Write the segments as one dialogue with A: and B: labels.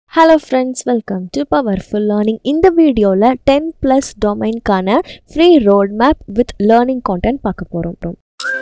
A: hello friends welcome to powerful learning இந்த வீடியோவில் ten plus டொமைன்கான free road map with learning content பார்க்க போகிறோம்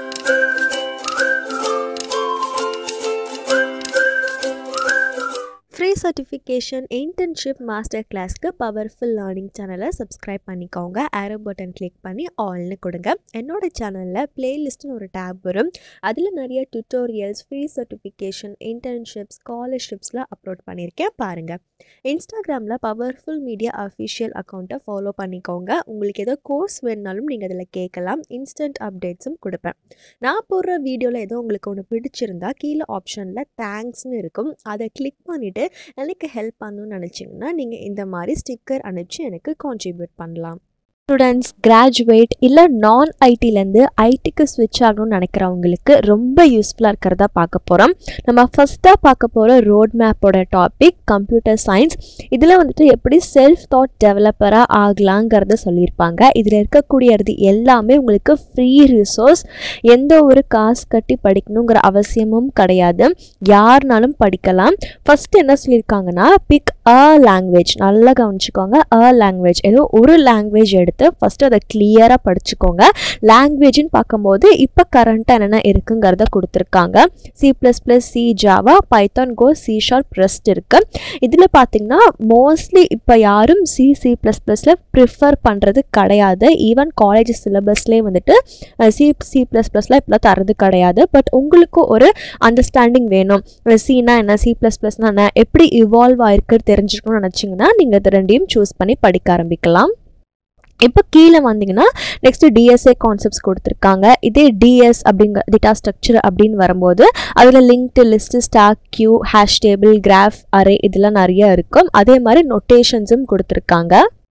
A: ஃப்ரீ சர்டிஃபிகேஷன் இன்டர்ன்ஷிப் மாஸ்டர் கிளாஸ்க்கு பவர்ஃபுல் லேர்னிங் சேனலை சப்ஸ்கிரைப் பண்ணிக்கோங்க ஆரோ பட்டன் கிளிக் பண்ணி ஆல்னு கொடுங்க என்னோட சேனலில் பிளேலிஸ்ட்னு ஒரு டேப் வரும் அதில் நிறைய டுட்டோரியல்ஸ் ஃப்ரீ சர்டிஃபிகேஷன் இன்டர்ன்ஷிப் ஸ்காலர்ஷிப்ஸ்லாம் அப்லோட் பண்ணியிருக்கேன் பாருங்கள் இன்ஸ்டாகிராமில் பவர்ஃபுல் மீடியா அஃபிஷியல் அக்கௌண்ட்டை ஃபாலோ பண்ணிக்கோங்க உங்களுக்கு ஏதோ கோர்ஸ் வேணுனாலும் நீங்கள் அதில் கேட்கலாம் இன்ஸ்டன்ட் அப்டேட்ஸும் கொடுப்பேன் நான் போடுற வீடியோவில் ஏதோ உங்களுக்கு ஒன்று பிடிச்சிருந்தா கீழே ஆப்ஷனில் தேங்க்ஸ்னு இருக்கும் அதை கிளிக் பண்ணிவிட்டு எனக்கு ஹெல்ப் பண்ணணும்னு நினச்சிங்கன்னா நீங்கள் இந்த மாதிரி ஸ்டிக்கர் அனுப்பிச்சு எனக்கு கான்ட்ரிபியூட் பண்ணலாம் ஸ்டூடெண்ட்ஸ் கிராஜுவேட் இல்லை நான் ஐடிலேருந்து ஐடிக்கு ஸ்விட்ச் ஆகணும்னு நினைக்கிறவங்களுக்கு ரொம்ப யூஸ்ஃபுல்லாக இருக்கிறதா பார்க்க போகிறோம் நம்ம ஃபஸ்ட்டாக பார்க்க போகிற ரோட் மேப்போட டாபிக் கம்ப்யூட்டர் சயின்ஸ் இதில் வந்துட்டு எப்படி செல்ஃப் தாட் டெவலப்பராக ஆகலாங்கிறத சொல்லியிருப்பாங்க இதில் இருக்கக்கூடியது எல்லாமே உங்களுக்கு ஃப்ரீ ரிசோர்ஸ் எந்த ஒரு காசு கட்டி படிக்கணுங்கிற அவசியமும் கிடையாது யாருனாலும் படிக்கலாம் ஃபஸ்ட்டு என்ன சொல்லியிருக்காங்கன்னா பிக் அ லாங்குவேஜ் நல்லா கவனிச்சுக்கோங்க அ லாங்குவேஜ் ஏதோ ஒரு லாங்குவேஜ் எடுத்து ஃபஸ்ட்டு அதை கிளியராக படிச்சுக்கோங்க லாங்குவேஜ்னு பார்க்கும்போது இப்போ கரண்ட்டாக என்னென்ன இருக்குங்கிறத கொடுத்துருக்காங்க C plus plus C Java Python Go C sharp Rust இருக்குது இதில் பார்த்தீங்கன்னா மோஸ்ட்லி இப்போ யாரும் சி சி ப்ளஸ் ப்ளஸில் ப்ரிஃபர் பண்ணுறது கிடையாது ஈவன் காலேஜ் சிலபஸ்லேயே வந்துட்டு சி சி ப்ளஸ் ப்ளஸில் இப்போலாம் தரது கிடையாது பட் உங்களுக்கு ஒரு அண்டர்ஸ்டாண்டிங் வேணும் சினா என்ன சி ப்ளஸ் ப்ளஸ்னா என்ன எப்படி இவால்வ் ஆயிருக்கு தெரிஞ்சுக்கணும்னு நினச்சிங்கன்னா நீங்கள் இது ரெண்டையும் சூஸ் பண்ணி படிக்க ஆரம்பிக்கலாம் இப்போ கீழே வந்தீங்கன்னா நெக்ஸ்ட்டு டிஎஸ்ஏ கான்செப்ட்ஸ் கொடுத்துருக்காங்க இதே டிஎஸ் அப்படிங்கிற டேட்டா ஸ்ட்ரக்சர் அப்படின்னு வரும்போது அதில் linked list stack queue hash table graph array இதெல்லாம் நிறைய இருக்கும் அதே மாதிரி நொட்டேஷன்ஸும் கொடுத்துருக்காங்க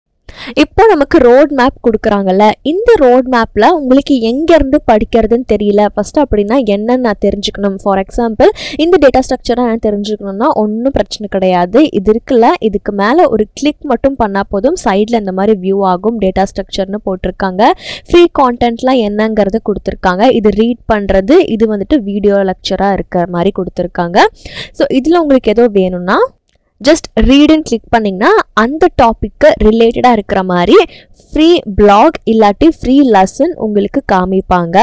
A: இப்போ நமக்கு ரோட் மேப் கொடுக்குறாங்கல்ல இந்த ரோட் மேப்பில் உங்களுக்கு எங்கேருந்து படிக்கிறதுன்னு தெரியல ஃபஸ்ட்டு அப்படின்னா என்னன்னு நான் தெரிஞ்சுக்கணும் ஃபார் எக்ஸாம்பிள் இந்த டேட்டா ஸ்ட்ரக்சரை நான் தெரிஞ்சுக்கணும்னா ஒன்றும் பிரச்சனை கிடையாது இது இருக்குல்ல இதுக்கு மேலே ஒரு கிளிக் மட்டும் பண்ணால் போதும் சைடில் இந்த மாதிரி வியூ ஆகும் டேட்டா ஸ்ட்ரக்சர்னு போட்டிருக்காங்க ஃப்ரீ கான்டென்ட்லாம் என்னங்கிறது கொடுத்துருக்காங்க இது ரீட் பண்ணுறது இது வந்துட்டு வீடியோ லெக்சராக இருக்கிற மாதிரி கொடுத்துருக்காங்க ஸோ இதில் உங்களுக்கு ஏதோ வேணும்னா ஜஸ்ட் ரீடுன்னு கிளிக் பண்ணிங்கன்னா அந்த டாப்பிக்கு ரிலேட்டடாக இருக்கிற மாதிரி ஃப்ரீ பிளாக் இல்லாட்டி ஃப்ரீ லெசன் உங்களுக்கு காமிப்பாங்க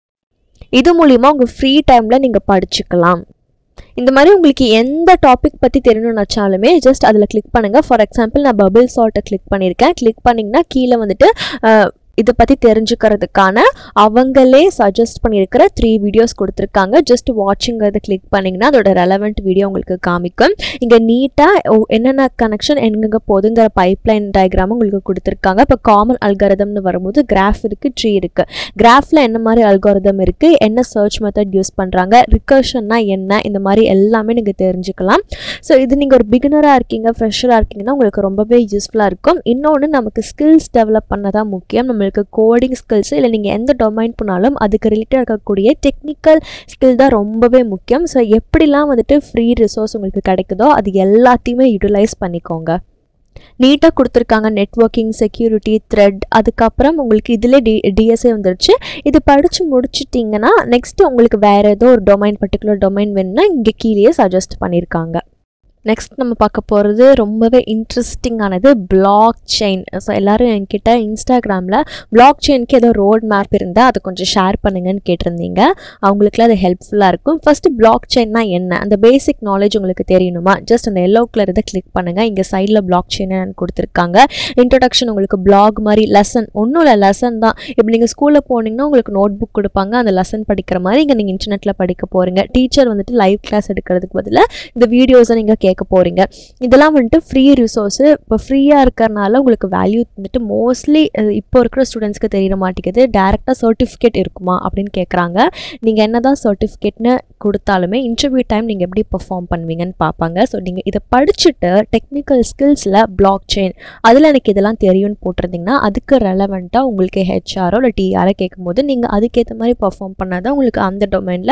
A: இது மூலிமா உங்கள் ஃப்ரீ டைமில் நீங்கள் படிச்சுக்கலாம் இந்த மாதிரி உங்களுக்கு எந்த டாபிக் பற்றி தெரியணும்னு வச்சாலுமே ஜஸ்ட் அதில் கிளிக் பண்ணுங்கள் ஃபார் எக்ஸாம்பிள் நான் பபிள் சால்ட்டை கிளிக் பண்ணியிருக்கேன் கிளிக் பண்ணிங்கன்னா கீழே வந்துட்டு இதை பற்றி தெரிஞ்சுக்கிறதுக்கான அவங்களே சஜஸ்ட் பண்ணியிருக்கிற த்ரீ வீடியோஸ் கொடுத்துருக்காங்க ஜஸ்ட் வாட்சிங்கிறத கிளிக் பண்ணிங்கன்னா அதோட ரெலவெண்ட் வீடியோ உங்களுக்கு காமிக்கும் இங்கே நீட்டாக என்னென்ன கனெக்ஷன் எங்கெங்கே போகுதுங்கிற பைப்லைன் டயக்ராமும் உங்களுக்கு கொடுத்துருக்காங்க இப்போ காமன் அல்காரதம்னு வரும்போது கிராஃப் இருக்குது ட்ரீ இருக்குது கிராஃபில் என்ன மாதிரி அல்காரதம் இருக்குது என்ன சர்ச் மெத்தட் யூஸ் பண்ணுறாங்க ரிகர்ஷன்னா என்ன இந்த மாதிரி எல்லாமே நீங்கள் தெரிஞ்சுக்கலாம் ஸோ இது நீங்கள் ஒரு பிகினராக இருக்கீங்க ஃப்ரெஷராக இருக்கீங்கன்னா உங்களுக்கு ரொம்பவே யூஸ்ஃபுல்லாக இருக்கும் இன்னொன்று நமக்கு ஸ்கில்ஸ் டெவலப் பண்ண தான் முக்கியம் நம்ம நம்மளுக்கு கோடிங் ஸ்கில்ஸ் இல்லை நீங்கள் எந்த டொமைன் போனாலும் அதுக்கு ரிலேட்டட் இருக்கக்கூடிய டெக்னிக்கல் ஸ்கில் தான் ரொம்பவே முக்கியம் ஸோ எப்படிலாம் வந்துட்டு ஃப்ரீ ரிசோர்ஸ் உங்களுக்கு கிடைக்குதோ அது எல்லாத்தையுமே யூட்டிலைஸ் பண்ணிக்கோங்க நீட்டாக கொடுத்துருக்காங்க நெட்ஒர்க்கிங் செக்யூரிட்டி த்ரெட் அதுக்கப்புறம் உங்களுக்கு இதில் டி டிஎஸ்ஏ வந்துருச்சு இது படித்து முடிச்சிட்டிங்கன்னா நெக்ஸ்ட்டு உங்களுக்கு வேறு ஏதோ ஒரு டொமைன் பர்டிகுலர் டொமைன் வேணும்னா இங்கே கீழேயே சஜஸ்ட் பண்ணியிருக்காங்க நெக்ஸ்ட் நம்ம பார்க்க போகிறது ரொம்பவே இன்ட்ரெஸ்டிங்கானது பிளாக் செயின் ஸோ எல்லோரும் என்கிட்ட இன்ஸ்டாகிராமில் பிளாக் செயினுக்கு ஏதோ ரோட் மேப் இருந்தால் அதை கொஞ்சம் ஷேர் பண்ணுங்கன்னு கேட்டிருந்தீங்க அவங்களுக்குலாம் அது ஹெல்ப்ஃபுல்லாக இருக்கும் ஃபஸ்ட்டு பிளாக் செயின்னா என்ன அந்த பேசிக் நாலேஜ் உங்களுக்கு தெரியணுமா ஜஸ்ட் அந்த எல்லோ கலர் இதை கிளிக் பண்ணுங்கள் இங்கே சைடில் பிளாக் செயின் கொடுத்துருக்காங்க இன்ட்ரடக்ஷன் உங்களுக்கு பிளாக் மாதிரி லெசன் ஒன்றும் இல்லை லெசன் தான் இப்போ நீங்கள் ஸ்கூலில் போனீங்கன்னா உங்களுக்கு நோட் புக் கொடுப்பாங்க அந்த லெசன் படிக்கிற மாதிரி இங்கே நீங்கள் இன்டர்நெட்டில் படிக்க போகிறீங்க டீச்சர் வந்துட்டு லைவ் கிளாஸ் எடுக்கிறதுக்கு பதிலாக இந்த வீடியோஸை நீங்கள் கேட்க போகிறீங்க இதெல்லாம் வந்துட்டு ஃப்ரீ ரிசோர்ஸு இப்போ ஃப்ரீயாக இருக்கிறனால உங்களுக்கு வேல்யூ வந்துட்டு மோஸ்ட்லி இப்போ இருக்கிற ஸ்டூடெண்ட்ஸ்க்கு தெரிய மாட்டேங்குது டேரெக்டாக சர்டிஃபிகேட் இருக்குமா அப்படின்னு கேட்குறாங்க நீங்கள் என்ன தான் சர்டிஃபிகேட்னு கொடுத்தாலுமே இன்டர்வியூ டைம் நீங்கள் எப்படி பெர்ஃபார்ம் பண்ணுவீங்கன்னு பார்ப்பாங்க ஸோ நீங்கள் இதை படிச்சுட்டு டெக்னிக்கல் ஸ்கில்ஸில் பிளாக் செயின் அதில் எனக்கு இதெல்லாம் தெரியும்னு போட்டிருந்தீங்கன்னா அதுக்கு ரெலவெண்ட்டாக உங்களுக்கு ஹெச்ஆரோ இல்லை டிஆரோ கேட்கும்போது நீங்கள் அதுக்கேற்ற மாதிரி பர்ஃபார்ம் பண்ணால் தான் உங்களுக்கு அந்த டொமைனில்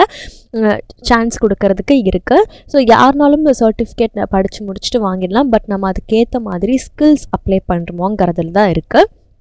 A: சான்ஸ் கொடுக்கறதுக்கு இருக்குது ஸோ யாருனாலும் சர்டிஃபிகேட் படித்து முடிச்சுட்டு வாங்கிடலாம் பட் நம்ம அதுக்கேற்ற மாதிரி ஸ்கில்ஸ் அப்ளை பண்ணுறோமோங்கிறதுல தான் இருக்குது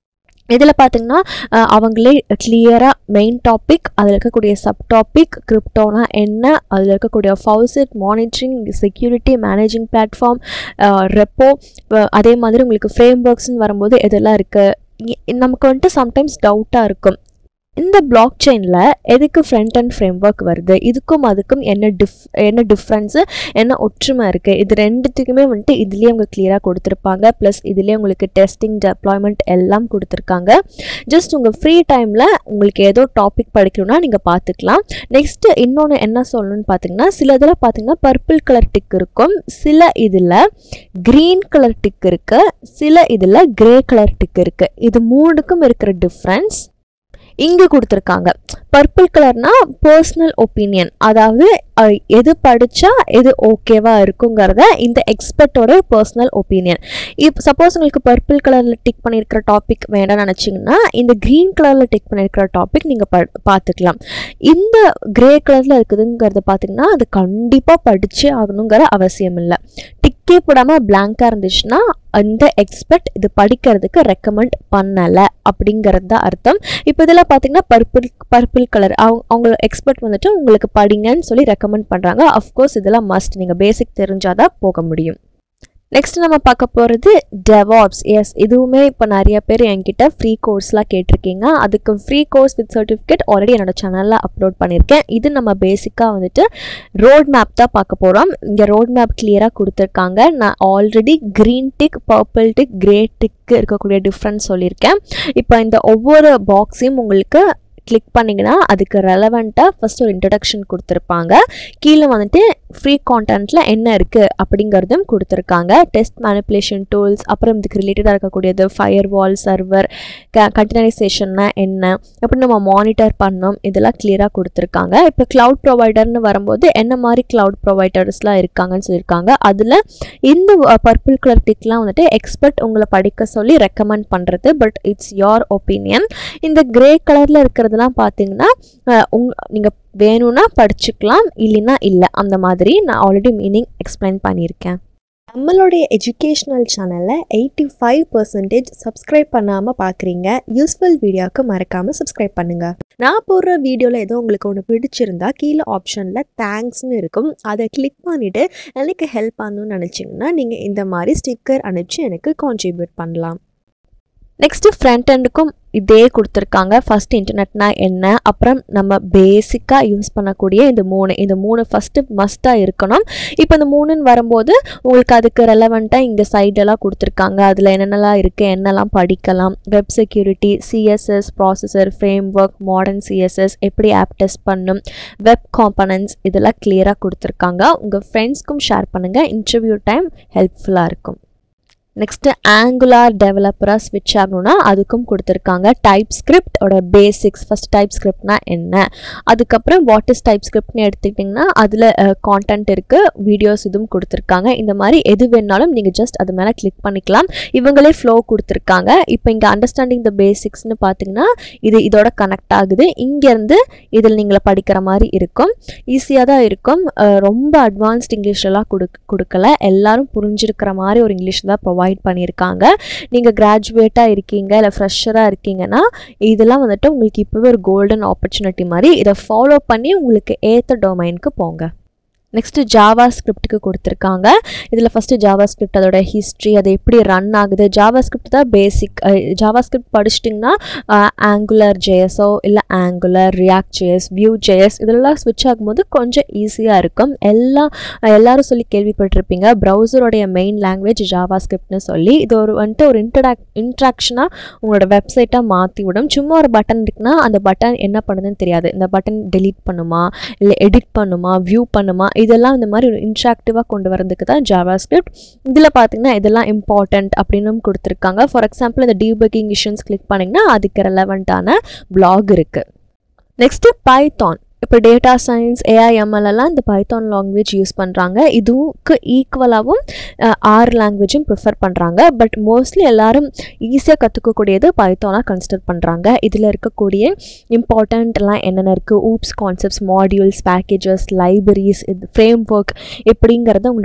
A: இதில் பார்த்தீங்கன்னா அஹ், அவங்களே கிளியராக மெயின் டாபிக் அதில் இருக்கக்கூடிய சப் டாபிக் கிரிப்டோனா என்ன அதில் இருக்கக்கூடிய faucet monitoring security managing platform repo அதே மாதிரி உங்களுக்கு ஃப்ரேம் ஒர்க்ஸ்னு வரும்போது இதெல்லாம் இருக்குது நமக்கு வந்துட்டு சம்டைம்ஸ் டவுட்டாக இருக்கும் இந்த பிளாக் செயினில் எதுக்கு ஃப்ரண்ட் அண்ட் ஃப்ரேம் ஒர்க் வருது இதுக்கும் அதுக்கும் என்ன டிஃப் என்ன டிஃப்ரென்ஸு என்ன ஒற்றுமை இருக்குது இது ரெண்டுத்துக்குமே வந்துட்டு இதுலேயே அவங்க கிளியராக கொடுத்துருப்பாங்க ப்ளஸ் இதுலேயே உங்களுக்கு டெஸ்டிங் டெப்ளாய்மெண்ட் எல்லாம் கொடுத்துருக்காங்க ஜஸ்ட் உங்கள் ஃப்ரீ டைமில் உங்களுக்கு ஏதோ டாபிக் படிக்கணும்னா நீங்கள் பார்த்துக்கலாம் நெக்ஸ்ட்டு இன்னொன்று என்ன சொல்லணும்னு பார்த்தீங்கன்னா சில இதில் பார்த்தீங்கன்னா பர்பிள் கலர் டிக் இருக்கும் சில இதில் க்ரீன் கலர் டிக் இருக்குது சில இதில் கிரே கலர் டிக் இருக்குது இது மூணுக்கும் இருக்கிற டிஃப்ரென்ஸ் இங்கே கொடுத்துருக்காங்க பர்பிள் கலர்னா பர்சனல் ஒப்பீனியன் அதாவது அஹ், எது படித்தா எது ஓகேவா இருக்குங்கிறத இந்த எக்ஸ்பர்ட்டோட பர்சனல் ஒப்பீனியன் இப்போ சப்போஸ் உங்களுக்கு பர்பிள் கலரில் டிக் பண்ணியிருக்கிற டாபிக் வேண்டாம்னு நினச்சிங்கன்னா இந்த க்ரீன் கலரில் டிக் பண்ணியிருக்கிற டாபிக் நீங்கள் ப பார்த்துக்கலாம் இந்த கிரே கலரில் இருக்குதுங்கிறத பார்த்தீங்கன்னா அது கண்டிப்பாக படிச்சே ஆகணுங்கிற அவசியம் இல்லை டிக்கே போடாமல் பிளாங்காக இருந்துச்சுன்னா அந்த எக்ஸ்பர்ட் இது படிக்கிறதுக்கு ரெக்கமெண்ட் பண்ணலை அப்படிங்கிறது தான் அர்த்தம் இப்போ இதில் பார்த்தீங்கன்னா பர்பிள் பர்பிள் கலர் அவங்க அவங்க எக்ஸ்பர்ட் வந்துட்டு உங்களுக்கு படிங்கன்னு சொல்லி ரெக்கமெண்ட் பண்ணுறாங்க அஃப்கோர்ஸ் இதெல்லாம் மஸ்ட் நீங்கள் பேசிக் தெரிஞ்சால் தான் போக முடியும் நெக்ஸ்ட் நம்ம பார்க்க போகிறது டெவாப்ஸ் எஸ் இதுவுமே இப்போ நிறைய பேர் என்கிட்ட ஃப்ரீ கோர்ஸ்லாம் கேட்டிருக்கீங்க அதுக்கு free course with certificate already என்னோட சேனலில் அப்லோட் பண்ணியிருக்கேன் இது நம்ம பேசிக்காக வந்துட்டு ரோட் மேப் தான் பார்க்க போகிறோம் இங்கே ரோட் மேப் கிளியராக கொடுத்துருக்காங்க நான் already green tick purple tick grey tick இருக்கக்கூடிய டிஃப்ரென்ஸ் சொல்லியிருக்கேன் இப்போ இந்த ஒவ்வொரு பாக்ஸையும் உங்களுக்கு கிளிக் பண்ணிங்கன்னா அதுக்கு ரெலவெண்ட்டாக ஃபஸ்ட் ஒரு இன்ட்ரடக்ஷன் கொடுத்துருப்பாங்க கீழே வந்துட்டு ஃப்ரீ கான்டென்ட்டில் என்ன இருக்குது அப்படிங்கிறதும் கொடுத்துருக்காங்க டெஸ்ட் மேனிப்புலேஷன் டூல்ஸ் அப்புறம் இதுக்கு ரிலேட்டடாக இருக்கக்கூடியது ஃபயர் வால் சர்வர் க கண்டெய்னரைசேஷன்னா என்ன எப்படி நம்ம மானிட்டர் பண்ணோம் இதெல்லாம் கிளியராக கொடுத்துருக்காங்க இப்போ க்ளவுட் ப்ரொவைடர்னு வரும்போது என்ன மாதிரி க்ளவுட் ப்ரொவைடர்ஸ்லாம் இருக்காங்கன்னு சொல்லியிருக்காங்க அதில் இந்த பர்பிள் கலர் டிக்லாம் வந்துட்டு எக்ஸ்பர்ட் உங்களை படிக்க சொல்லி ரெக்கமெண்ட் பண்ணுறது பட் இட்ஸ் யோர் ஒப்பீனியன் இந்த கிரே கலரில் இருக்கிறதெல்லாம் பார்த்தீங்கன்னா அஹ், உங் நீங்கள் வேணும்னா படிச்சுக்கலாம் இல்லைன்னா இல்லை அந்த மாதிரி நான் ஆல்ரெடி மீனிங் எக்ஸ்பிளைன் பண்ணியிருக்கேன் நம்மளுடைய எஜுகேஷ்னல் சேனலை எயிட்டி ஃபைவ் பர்சன்டேஜ் சப்ஸ்கிரைப் பண்ணாமல் பார்க்குறீங்க யூஸ்ஃபுல் வீடியோவுக்கு மறக்காமல் சப்ஸ்கிரைப் பண்ணுங்கள் நான் போடுற வீடியோவில் ஏதோ உங்களுக்கு ஒன்று பிடிச்சிருந்தா கீழே ஆப்ஷனில் தேங்க்ஸ்னு இருக்கும் அதை கிளிக் பண்ணிவிட்டு எனக்கு ஹெல்ப் பண்ணணும்னு நினச்சிங்கன்னா நீங்கள் இந்த மாதிரி ஸ்டிக்கர் அனுப்பிச்சு எனக்கு கான்ட்ரிபியூட் பண்ணலாம் நெக்ஸ்ட்டு ஃப்ரண்ட் எண்டுக்கும் இதே கொடுத்துருக்காங்க ஃபஸ்ட் இன்டர்நெட்னா என்ன அப்புறம் நம்ம பேசிக்காக யூஸ் பண்ணக்கூடிய இந்த மூணு இந்த மூணு ஃபஸ்ட்டு மஸ்ட்டாக இருக்கணும் இப்போ இந்த மூணுன்னு வரும்போது உங்களுக்கு அதுக்கு ரெலவெண்ட்டாக இங்கே சைடெல்லாம் கொடுத்துருக்காங்க அதில் என்னென்னலாம் இருக்குது என்னெல்லாம் படிக்கலாம் web security CSS processor framework modern CSS எப்படி ஆப் டெஸ்ட் பண்ணும் வெப் காம்பனன்ட்ஸ் இதெல்லாம் கிளியராக கொடுத்துருக்காங்க உங்கள் ஃப்ரெண்ட்ஸ்க்கும் ஷேர் பண்ணுங்கள் இன்டர்வியூ டைம் ஹெல்ப்ஃபுல்லாக இருக்கும் நெக்ஸ்ட்டு ஆங்குலார் டெவலப்பராக ஸ்விட்ச் ஆகணும்னா அதுக்கும் கொடுத்துருக்காங்க டைப் ஸ்கிரிப்டோட பேசிக்ஸ் ஃபஸ்ட் டைப் ஸ்கிரிப்ட்னா என்ன அதுக்கப்புறம் வாட் இஸ் டைப் ஸ்கிரிப்ட்னு எடுத்துக்கிட்டிங்கன்னா அதில் கான்டென்ட் இருக்குது வீடியோஸ் இதுவும் கொடுத்துருக்காங்க இந்த மாதிரி எது வேணாலும் நீங்கள் ஜஸ்ட் அது மேலே கிளிக் பண்ணிக்கலாம் இவங்களே ஃப்ளோ கொடுத்துருக்காங்க இப்போ இங்கே அண்டர்ஸ்டாண்டிங் த பேசிக்ஸ்னு பார்த்தீங்கன்னா இது இதோட கனெக்ட் ஆகுது இங்கேருந்து இதில் நீங்கள் படிக்கிற மாதிரி இருக்கும் ஈஸியாக தான் இருக்கும் அஹ் ரொம்ப அட்வான்ஸ்ட் இங்கிலீஷ்லாம் கொடுக் கொடுக்கல எல்லாரும் புரிஞ்சிருக்கிற மாதிரி ஒரு இங்கிலீஷ் தான் ப்ரொவைட் பண்ணியிருக்காங்க நீங்கள் கிராஜுவேட்டாக இருக்கீங்க இல்லை ஃப்ரெஷராக இருக்கீங்கன்னா இதெல்லாம் வந்துட்டு உங்களுக்கு இப்போவே ஒரு கோல்டன் ஆப்பர்ச்சுனிட்டி மாதிரி இதை ஃபாலோ பண்ணி உங்களுக்கு ஏற்ற டொமைனுக்கு போங்க நெக்ஸ்ட்டு ஜாவா ஸ்கிரிப்ட்டுக்கு கொடுத்துருக்காங்க இதில் ஃபஸ்ட்டு ஜாவா ஸ்கிரிப்ட் அதோட ஹிஸ்ட்ரி அது எப்படி ரன் ஆகுது ஜாவா ஸ்கிரிப்ட் தான் பேசிக் ஜாவா ஸ்கிரிப்ட் படிச்சிட்டிங்கன்னா ஆங்குலர் ஜேஎஸோ இல்லை Angular React JS Vue JS இதெல்லாம் ஸ்விட்ச் ஆகும்போது கொஞ்சம் ஈஸியாக இருக்கும் எல்லாம் எல்லாரும் சொல்லி கேள்விப்பட்டிருப்பீங்க ப்ரௌசருடைய மெயின் லாங்குவேஜ் ஜாவா ஸ்கிரிப்ட்னு சொல்லி இது ஒரு வந்துட்டு ஒரு இன்டராக் இன்ட்ராக்ஷனாக உங்களோட வெப்சைட்டாக மாற்றி விடும் சும்மா ஒரு பட்டன் இருக்குன்னா அந்த பட்டன் என்ன பண்ணுதுன்னு தெரியாது இந்த பட்டன் delete பண்ணுமா இல்லை எடிட் பண்ணுமா வியூ பண்ணுமா இதெல்லாம் இந்த மாதிரி ஒரு இன்ட்ராக்டிவாக கொண்டு வரதுக்கு தான் ஜாவா ஸ்கிரிப்ட் இதில் பார்த்தீங்கன்னா இதெல்லாம் இம்பார்ட்டண்ட் அப்படின்னு கொடுத்துருக்காங்க ஃபார் எக்ஸாம்பிள் இந்த டீபக்கிங் இஷ்யூஸ் கிளிக் பண்ணிங்கன்னா அதுக்கு ரெலவெண்ட்டான blog இருக்குது நெக்ஸ்ட்டு பைத்தான் இப்போ டேட்டா சயின்ஸ் ஏஐஎம்எல் எல்லாம் இந்த பைத்தான் லாங்குவேஜ் யூஸ் பண்ணுறாங்க இதுக்கு ஈக்குவலாகவும் ஆர் லாங்குவேஜும் ப்ரிஃபர் பண்ணுறாங்க பட் மோஸ்ட்லி எல்லாரும் ஈஸியாக கற்றுக்கக்கூடியது பைத்தானாக கன்சிடர் பண்ணுறாங்க இதில் இருக்கக்கூடிய இம்பார்ட்டண்ட்லாம் என்னென்ன இருக்குது oops concepts modules packages libraries இது ஃப்ரேம் ஒர்க் எப்படிங்கிறத உங்களுக்கு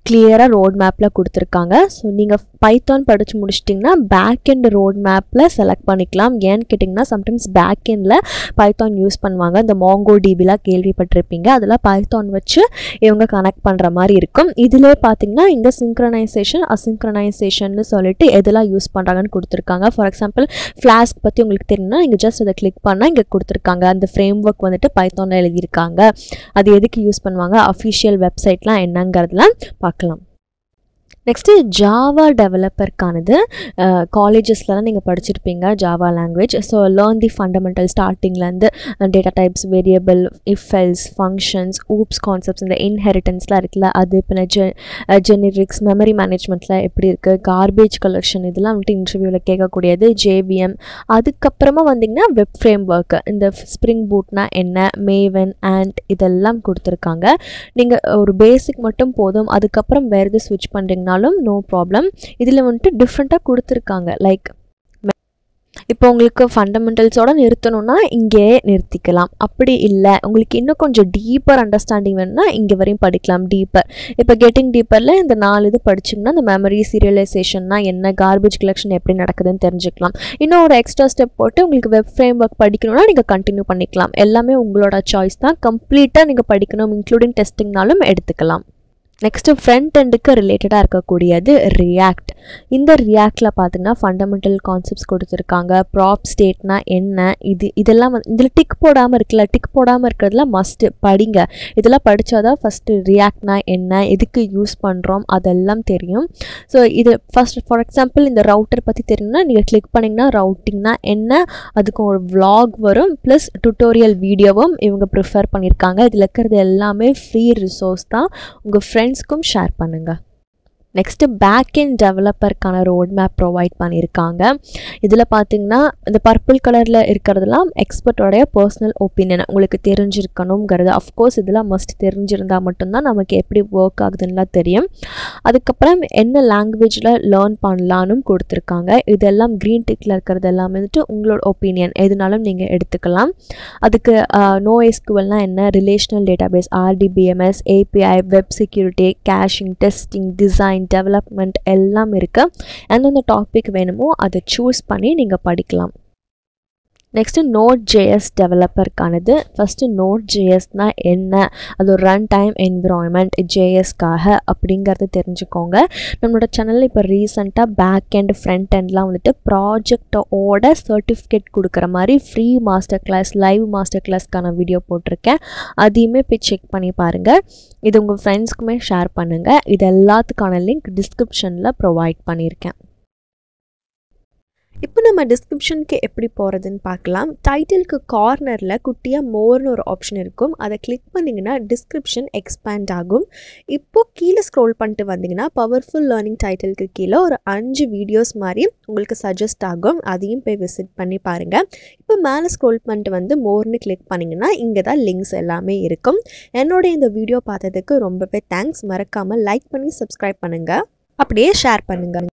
A: கிளியராக ரோட் மேப்பில் கொடுத்துருக்காங்க ஸோ நீங்கள் பைத்தான் படித்து முடிச்சிட்டிங்கன்னா பேக் எண்ட் ரோட் மேப்பில் செலக்ட் பண்ணிக்கலாம் ஏன்னு கேட்டிங்கன்னா சம்டைம்ஸ் பேக் எண்டில் பைத்தான் யூஸ் பண்ணுவாங்க இந்த மாங்கோ டிபிலாம் கேள்விப்பட்டிருப்பீங்க அதில் பைத்தான் வச்சு இவங்க கனெக்ட் பண்ணுற மாதிரி இருக்கும் இதிலே பார்த்தீங்கன்னா இங்கே சிங்க்ரனைசேஷன் அசிங்க்ரனைசேஷன் சொல்லிட்டு எதெல்லாம் யூஸ் பண்ணுறாங்கன்னு கொடுத்துருக்காங்க ஃபார் எக்ஸாம்பிள் ஃப்ளாஸ்க் பற்றி உங்களுக்கு தெரியும்னா இங்கே ஜஸ்ட் அதை கிளிக் பண்ணால் இங்கே கொடுத்துருக்காங்க அந்த ஃப்ரேம் ஒர்க் வந்துட்டு பைத்தானில் எழுதியிருக்காங்க அது எதுக்கு யூஸ் பண்ணுவாங்க அஃபிஷியல் வெப்சைட்லாம் என்னங்கிறதுலாம் பார்க்கலாம் நெக்ஸ்ட்டு ஜாவா டெவலப்பருக்கானது காலேஜஸ்லலாம் நீங்கள் படிச்சிருப்பீங்க Java language so learn the fundamental ஸ்டார்டிங்லேருந்து data types variable if else functions oops concepts இந்த இன்ஹெரிட்டன்ஸ்லாம் இருக்குல்ல அது பின்ன ஜெ ஜெனரிக்ஸ் மெமரி மேனேஜ்மெண்ட்டில் எப்படி இருக்குது கார்பேஜ் கலெக்ஷன் இதெல்லாம் வந்துட்டு இன்டர்வியூவில் கேட்கக்கூடியது ஜேவிஎம் அதுக்கப்புறமா வந்திங்கன்னா வெப் ஃப்ரேம் ஒர்க்கு இந்த ஸ்ப்ரிங் பூட்னா என்ன மேவன் அண்ட் இதெல்லாம் கொடுத்துருக்காங்க நீங்கள் ஒரு பேசிக் மட்டும் போதும் அதுக்கப்புறம் வேறு எது ஸ்விட்ச் பண்ணுறீங்கனாலும் நோ ப்ராப்ளம் இதில் வந்துட்டு டிஃப்ரெண்ட்டாக கொடுத்துருக்காங்க லைக் இப்போ உங்களுக்கு ஃபண்டமெண்டல்ஸோட நிறுத்தணும்னா இங்கேயே நிறுத்திக்கலாம் அப்படி இல்லை உங்களுக்கு இன்னும் கொஞ்சம் டீப்பர் அண்டர்ஸ்டாண்டிங் வேணும்னா இங்கே வரையும் படிக்கலாம் டீப்பர் இப்போ கெட்டிங் டீப்பரில் இந்த நாலு இது படிச்சிங்கன்னா இந்த மெமரி சீரியலைசேஷன்னா என்ன கார்பேஜ் கலெக்ஷன் எப்படி நடக்குதுன்னு தெரிஞ்சுக்கலாம் இன்னும் ஒரு எக்ஸ்ட்ரா ஸ்டெப் போட்டு உங்களுக்கு வெப் ஃப்ரேம் ஒர்க் படிக்கணும்னா நீங்கள் கண்டினியூ பண்ணிக்கலாம் எல்லாமே உங்களோட சாய்ஸ் தான் கம்ப்ளீட்டாக நீங்கள் படிக்கணும் இன்க்ளூடிங் டெஸ்டிங்னாலும் எடுத்துக்கலாம் நெக்ஸ்ட்டு ஃப்ரண்ட் எண்டுக்கு ரிலேட்டடாக இருக்கக்கூடியது ரியாக்ட் இந்த ரியாக்டில் பார்த்தீங்கன்னா ஃபண்டமெண்டல் கான்செப்ட்ஸ் கொடுத்துருக்காங்க ப்ராப் ஸ்டேட்னா என்ன இது இதெல்லாம் வந்து இதில் டிக் போடாமல் இருக்குல்ல டிக் போடாமல் இருக்கிறதுலாம் மஸ்ட்டு படிங்க இதெல்லாம் படித்தாதான் ஃபஸ்ட்டு ரியாக்ட்னா என்ன எதுக்கு யூஸ் பண்ணுறோம் அதெல்லாம் தெரியும் ஸோ இது ஃபஸ்ட் ஃபார் எக்ஸாம்பிள் இந்த ரவுட்டர் பற்றி தெரியும்னா நீங்கள் கிளிக் பண்ணிங்கன்னா ரவுட்டிங்னா என்ன அதுக்கு ஒரு vlog வரும் ப்ளஸ் டுட்டோரியல் வீடியோவும் இவங்க ப்ரிஃபர் பண்ணியிருக்காங்க இதில் இருக்கிறது எல்லாமே ஃப்ரீ ரிசோர்ஸ் தான் உங்கள் ஃப்ரெண்ட்ஸ்க்கும் ஷேர் பண்ணுங்கள் நெக்ஸ்ட்டு பேக் எண்ட் டெவலப்பருக்கான ரோட் மேப் ப்ரொவைட் பண்ணியிருக்காங்க இதில் பார்த்தீங்கன்னா இந்த பர்பிள் கலரில் இருக்கிறதெல்லாம் எக்ஸ்பர்ட்டோடைய பர்சனல் ஒப்பீனியன் உங்களுக்கு தெரிஞ்சிருக்கணுங்கிறது அஃப்கோர்ஸ் இதெல்லாம் மஸ்ட் தெரிஞ்சிருந்தால் மட்டும்தான் நமக்கு எப்படி ஒர்க் ஆகுதுன்னுலாம் தெரியும் அதுக்கப்புறம் என்ன லாங்குவேஜில் லேர்ன் பண்ணலான்னு கொடுத்துருக்காங்க இதெல்லாம் க்ரீன் டிக்கில் இருக்கிறது எல்லாமே வந்துட்டு உங்களோட ஒப்பீனியன் எதுனாலும் நீங்கள் எடுத்துக்கலாம் அதுக்கு நோ எஸ்குவல்னால் என்ன relational database RDBMS API web security caching testing design development எல்லாம் இருக்குது எந்தெந்த டாபிக் வேணுமோ அதை சூஸ் பண்ணி நீங்கள் படிக்கலாம் நெக்ஸ்ட்டு நோட் ஜேஎஸ் டெவலப்பருக்கானது ஃபஸ்ட்டு நோட் ஜேஎஸ்னால் என்ன அது ஒரு ரன் டைம் என்விரான்மெண்ட் ஜேஎஸ்க்காக அப்படிங்கிறத தெரிஞ்சுக்கோங்க நம்மளோட சேனலில் இப்போ ரீசெண்டாக பேக் அண்ட் ஃப்ரண்ட் எண்ட்லாம் வந்துட்டு ப்ராஜெக்டோட சர்டிஃபிகேட் கொடுக்குற மாதிரி free master class live master கிளாஸ்க்கான வீடியோ போட்டிருக்கேன் அதையுமே போய் செக் பண்ணி பாருங்கள் இது உங்கள் ஃப்ரெண்ட்ஸ்க்குமே ஷேர் பண்ணுங்கள் இது எல்லாத்துக்கான லிங்க் டிஸ்கிரிப்ஷனில் ப்ரொவைட் பண்ணியிருக்கேன் இப்போ நம்ம டிஸ்கிரிப்ஷனுக்கு எப்படி போகிறதுன்னு பார்க்கலாம் டைட்டிலுக்கு கார்னரில் குட்டியாக மோர்னு ஒரு ஆப்ஷன் இருக்கும் அதை கிளிக் பண்ணிங்கன்னா டிஸ்கிரிப்ஷன் எக்ஸ்பேண்ட் ஆகும் இப்போது கீழே ஸ்க்ரோல் பண்ணிட்டு வந்தீங்கன்னா பவர்ஃபுல் லேர்னிங் டைட்டிலுக்கு கீழே ஒரு அஞ்சு வீடியோஸ் மாதிரி உங்களுக்கு சஜஸ்ட் ஆகும் அதையும் போய் விசிட் பண்ணி பாருங்கள் இப்போ மேலே ஸ்க்ரோல் பண்ணிட்டு வந்து மோர்னு கிளிக் பண்ணிங்கன்னா இங்கே தான் லிங்க்ஸ் எல்லாமே இருக்கும் என்னோட இந்த வீடியோ பார்த்ததுக்கு ரொம்பவே தேங்க்ஸ் மறக்காமல் லைக் பண்ணி சப்ஸ்கிரைப் பண்ணுங்கள் அப்படியே ஷேர் பண்ணுங்கள்